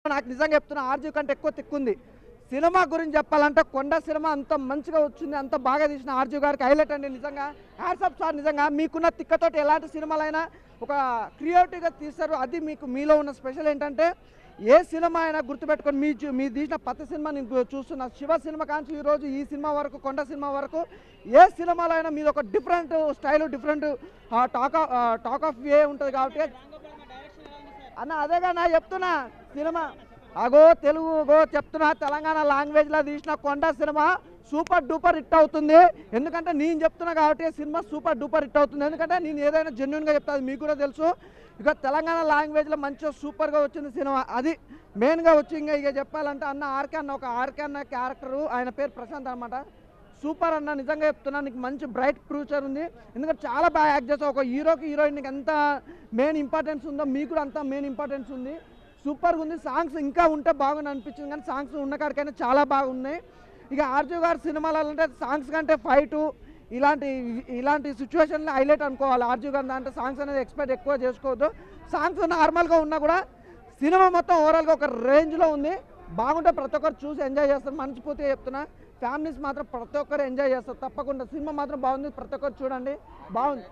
నాకు నిజంగా చెప్తున్నా ఆర్జీ కంటే ఎక్కువ తిక్కుంది సినిమా గురించి చెప్పాలంటే కొండ సినిమా అంత మంచిగా వచ్చింది అంత బాగా తీసిన ఆర్జీ గారికి హైలైట్ అండి నిజంగా హ్యాట్సప్ సార్ నిజంగా మీకున్న తిక్కతోటి ఎలాంటి సినిమాలైనా ఒక క్రియేటివ్గా తీస్తారు అది మీకు మీలో ఉన్న స్పెషల్ ఏంటంటే ఏ సినిమా అయినా గుర్తుపెట్టుకొని మీ చూ- మీ తీసిన ప్రతి సినిమా నేను చూస్తున్నా శివ సినిమా కాంచి ఈ రోజు ఈ సినిమా వరకు కొండ సినిమా వరకు ఏ సినిమాలో అయినా మీది ఒక different style different talk of talk of way ఉంటుంది కాబట్టి అన్న అదేగా నా చెప్తున్నా సినిమా అగో తెలుగు గో చెప్తున్నా తెలంగాణ లాంగ్వేజ్లో తీసిన కొండ సినిమా సూపర్ డూపర్ హిట్ అవుతుంది ఎందుకంటే నేను చెప్తున్నా కాబట్టి సినిమా సూపర్ డూపర్ హిట్ అవుతుంది ఎందుకంటే నేను ఏదైనా జెన్యున్గా చెప్తా అది మీకు కూడా తెలుసు ఇక తెలంగాణ లాంగ్వేజ్లో మంచిగా సూపర్గా వచ్చింది సినిమా అది మెయిన్గా వచ్చి ఇంకా ఇక చెప్పాలంటే అన్న ఆర్కే అన్న ఒక ఆర్కే అన్న క్యారెక్టరు ఆయన పేరు ప్రశాంత్ అనమాట సూపర్ అన్న నిజంగా చెప్తున్నా నీకు మంచి బ్రైట్ ఫ్యూచర్ ఉంది ఎందుకంటే చాలా బాగా యాక్ట్ చేస్తావు ఒక హీరోకి హీరోయిన్కి ఎంత మెయిన్ ఇంపార్టెన్స్ ఉందో మీకు కూడా అంత మెయిన్ ఇంపార్టెన్స్ ఉంది సూపర్గా ఉంది సాంగ్స్ ఇంకా ఉంటే బాగుంది అనిపించింది కానీ సాంగ్స్ ఉన్న కాడికైనా చాలా బాగున్నాయి ఇక ఆర్జు గారి సినిమాలలో అంటే సాంగ్స్ కంటే ఫైటు ఇలాంటి ఇలాంటి సిచ్యువేషన్లో హైలైట్ అనుకోవాలి ఆర్జు గారి దాంట్లో సాంగ్స్ అనేది ఎక్స్పెక్ట్ ఎక్కువ చేసుకోవద్దు సాంగ్స్ నార్మల్గా ఉన్నా కూడా సినిమా మొత్తం ఓవరాల్గా ఒక రేంజ్లో ఉంది బాగుంటే ప్రతి ఒక్కరు చూసి ఎంజాయ్ చేస్తారు మనస్ఫూర్తిగా చెప్తున్నా ఫ్యామిలీస్ మాత్రం ప్రతి ఒక్కరు ఎంజాయ్ చేస్తారు తప్పకుండా సినిమా మాత్రం బాగుంది ప్రతి ఒక్కరు చూడండి బాగుంది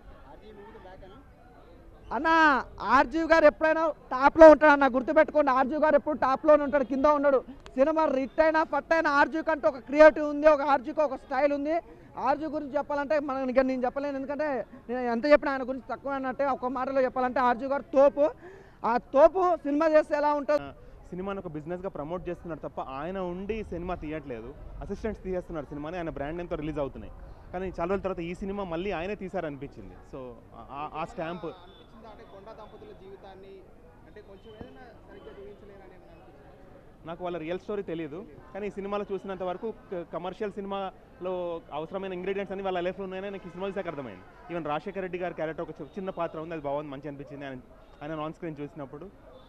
అన్న ఆర్జీవ్ గారు ఎప్పుడైనా టాప్లో ఉంటాడు అన్న గుర్తుపెట్టుకోండి ఆర్జీవ్ గారు ఎప్పుడు టాప్లోనే ఉంటాడు కింద ఉండడు సినిమా రిట్ అయినా ఫట్ అయినా ఆర్జీవ్ కంటే ఒక క్రియేటివ్ ఉంది ఒక ఆర్జీకి ఒక స్టైల్ ఉంది ఆర్జీ గురించి చెప్పాలంటే మనం ఇక నేను చెప్పలేను ఎందుకంటే నేను ఎంత చెప్పినా ఆయన గురించి తక్కువ అన్నట్టే ఒక మాటలో చెప్పాలంటే ఆర్జీ గారు తోపు ఆ తోపు సినిమా చేస్తే ఎలా ఉంటుంది సినిమాని ఒక బిజినెస్గా ప్రమోట్ చేస్తున్నారు తప్ప ఆయన ఉండి సినిమా తీయట్లేదు అసిస్టెంట్స్ తీసేస్తున్నారు సినిమాని ఆయన బ్రాండ్ నేమ్తో రిలీజ్ అవుతున్నాయి కానీ చాలా రోజుల తర్వాత ఈ సినిమా మళ్ళీ ఆయనే తీశారనిపించింది సో ఆ- ఆ స్టాంప్ అనిపించిందా అంటే కొండ దంపతుల జీవితాన్ని అంటే కొంచెం ఏదైనా సరిగ్గా చూపించలేరని ఏమైనా అనిపించిందా నాకు వాళ్ళ రియల్ స్టోరీ తెలియదు కానీ ఈ సినిమాలో చూసినంత వరకు కమర్షియల్ సినిమాలో అవసరమైన ఇంగ్రీడియంట్స్ అన్ని వాళ్ళ లైఫ్లో ఉన్నాయని నాకు ఈ సినిమా చూసాక అర్థమైంది ఈవెన్ రాజశేఖర రెడ్డి గారి క్యారెక్టర్ ఒక చి- చిన్న పాత్ర ఉంది అది బాగుంది మంచి అనిపించింది ఆయన ఆయన ఆన్ స్క్రీన్ చూసినప్పుడు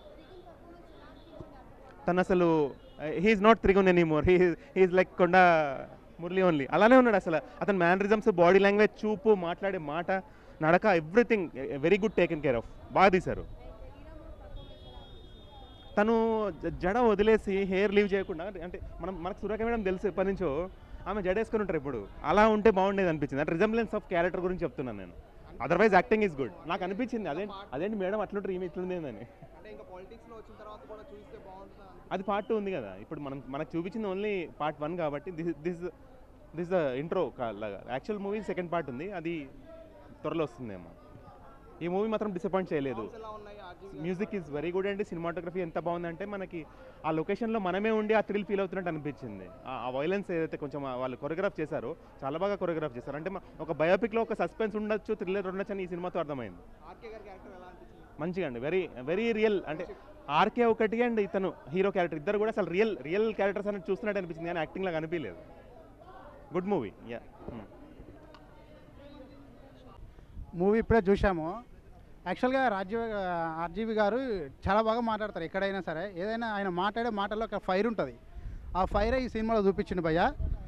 తను అసలు he's not Trigun anymore he he's like Konda Murali only అలానే ఉన్నాడు అసలు అతని మ్యానరిజమ్స్ బాడీ లాంగ్వేజ్ చూపు మాట్లాడే మాట నడక everything very good taken care of బాగా తీశారు తను జ- జడ వదిలేసి హెయిర్ లీవ్ చేయకుండా అంటే మనం మనకు సురేఖ మేడం తెలుసు ఎప్పటి నుంచో ఆమె జడ వేసుకుని ఉంటారు ఇప్పుడు అలా ఉంటే బాగుండేది అనిపించింది అంటే రిజంబ్లెన్స్ ఆఫ్ క్యారెక్టర్ గురించి చెప్తున్నాను నేను అదర్వైజ్ యాక్టింగ్ ఈజ్ గుడ్ నాకు అనిపించింది అదేంటి అదేంటి మేడం అట్లుంటారు ఈమె ఇట్లుంది అని అంటే ఇంకా పాలిటిక్స్ లో వచ్చిన తర్వాత కూడా చూస్తే బాగుంటుంది అది పార్ట్ టూ ఉంది కదా ఇప్పుడు మనం మనకు చూపించింది ఓన్లీ పార్ట్ వన్ కాబట్టి this this this the intro లాగా యాక్చువల్ మూవీ సెకండ్ పార్ట్ ఉంది అది త్వరలో వస్తుందేమో ఈ మూవీ మాత్రం డిసప్పాయింట్ చేయలేదు ఎలా ఉన్నాయి RGV music is very good అండి సినిమాటోగ్రఫీ ఎంత బాగుందంటే మనకి ఆ లొకేషన్లో మనమే ఉండి ఆ థ్రిల్ ఫీల్ అవుతున్నట్టు అనిపించింది ఆ- ఆ వైలెన్స్ ఏదైతే కొంచెం ఆ వాళ్ళు కొరియోగ్రాఫ్ చేశారో చాలా బాగా కొరియోగ్రాఫ్ చేశారు అంటే మ- ఒక బయోపిక్లో ఒక సస్పెన్స్ ఉండొచ్చు థ్రిల్లర్ ఉండొచ్చు అని ఈ సినిమాతో అర్థమైంది ఆర్కే గారి క్యారెక్టర్ ఎలా అనిపించింది మంచిగా అండి వెరీ వెరీ రియల్ అంటే ఆర్కే ఒకటి అండ్ ఇతను హీరో క్యారెక్టర్ ఇద్దరు కూడా అసలు రియల్ రియల్ క్యారెక్టర్స్ అనేది చూస్తున్నట్టు అనిపించింది కానీ యాక్టింగ్ లాగా అనిపించలేదు గుడ్ మూవీ యా మూవీ ఇప్పుడే చూసాము యాక్చువల్గా రాజీవ్ ఆర్జీవి గారు చాలా బాగా మాట్లాడతారు ఎక్కడైనా సరే ఏదైనా ఆయన మాట్లాడే మాటల్లో ఒక ఫైర్ ఉంటుంది ఆ ఫైర్ ఈ సినిమాలో చూపించింది భయ్య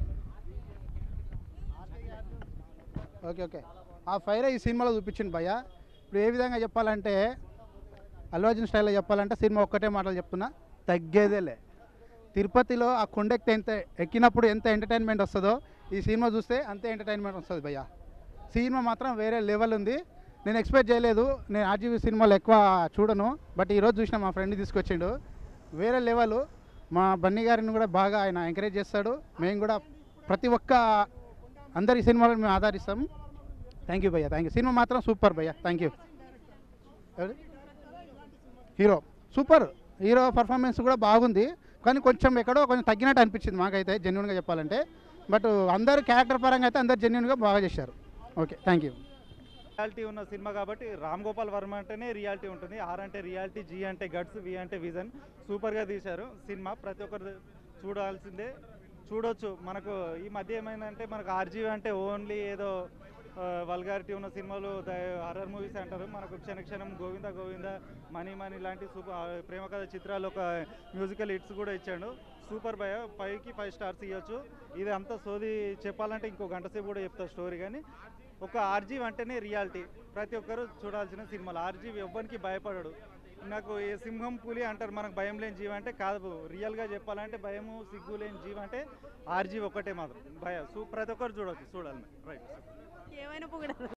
ఓకే ఓకే ఆ ఫైర్ ఈ సినిమాలో చూపించింది భయ్య ఇప్పుడు ఏ విధంగా చెప్పాలంటే అల్లు అర్జున్ స్టైల్లో చెప్పాలంటే సినిమా ఒక్కటే మాటలు చెప్తున్నా తగ్గేదేలే తిరుపతిలో ఆ కొండెక్కి ఎంత ఎక్కినప్పుడు ఎంత ఎంటర్టైన్మెంట్ వస్తుందో ఈ సినిమా చూస్తే అంతే ఎంటర్టైన్మెంట్ వస్తుంది భయ్య సినిమా మాత్రం వేరే లెవెల్ ఉంది నేను ఎక్స్పెక్ట్ చేయలేదు నేను ఆర్జీవీ సినిమాలు ఎక్కువ చూడను బట్ ఈరోజు చూసిన మా ఫ్రెండ్ తీసుకొచ్చిండు వేరే లెవెల్ మా బన్నీ గారిని కూడా బాగా ఆయన ఎంకరేజ్ చేస్తాడు మేము కూడా ప్రతి ఒక్క అందరి సినిమాలను మేము ఆదరిస్తాం థ్యాంక్ యూ భయ్య థ్యాంక్ యూ సినిమా మాత్రం సూపర్ భయ్య thank you hero super hero performance కూడా బాగుంది కానీ కొంచెం ఎక్కడో కొంచెం తగ్గినట్టు అనిపించింది మాకైతే జెన్యున్గా చెప్పాలంటే బట్ అందరు క్యారెక్టర్ పరంగా అయితే అందరు జెన్యున్గా బాగా చేశారు ఓకే థ్యాంక్ యూ రియాలిటీ ఉన్న సినిమా కాబట్టి రామ్ గోపాల్ వర్మ అంటేనే రియాలిటీ ఉంటుంది ఆర్ అంటే రియాలిటీ జీ అంటే గట్స్ వి అంటే విజన్ సూపర్గా తీశారు సినిమా ప్రతి ఒక్కరు చూడాల్సిందే చూడొచ్చు మనకు ఈ మధ్య ఏమైందంటే మనకు ఆర్జీవి అంటే ఓన్లీ ఏదో వల్గారిటీ ఉన్న సినిమాలు హర్రర్ మూవీస్ అంటారు మనకు క్షణక్షణం గోవింద గోవింద మనీ మనీ లాంటి సూపర్ ప్రేమ కథ చిత్రాలు ఒక మ్యూజికల్ హిట్స్ కూడా ఇచ్చాడు సూపర్ భయ ఫైవ్కి ఫైవ్ స్టార్స్ ఇవ్వచ్చు ఇది అంతా సోది చెప్పాలంటే ఇంకో గంట సేపు కూడా చెప్తా స్టోరీ కానీ ఒక ఆర్జీవ్ అంటేనే రియాలిటీ ప్రతి ఒక్కరు చూడాల్సిన సినిమాలు ఆర్జీవ్ ఎవ్వరికి భయపడడు నాకు ఈ సింహం పులి అంటారు మనకు భయం లేని జీవి అంటే కాదు రియల్గా చెప్పాలంటే భయము సిగ్గు లేని జీవి అంటే ఆర్జీవి ఒకటే మాత్రం భయ సో ప్రతి ఒక్కరు చూడొచ్చు చూడాలి రైట్ ఏమైనా పొగడాలి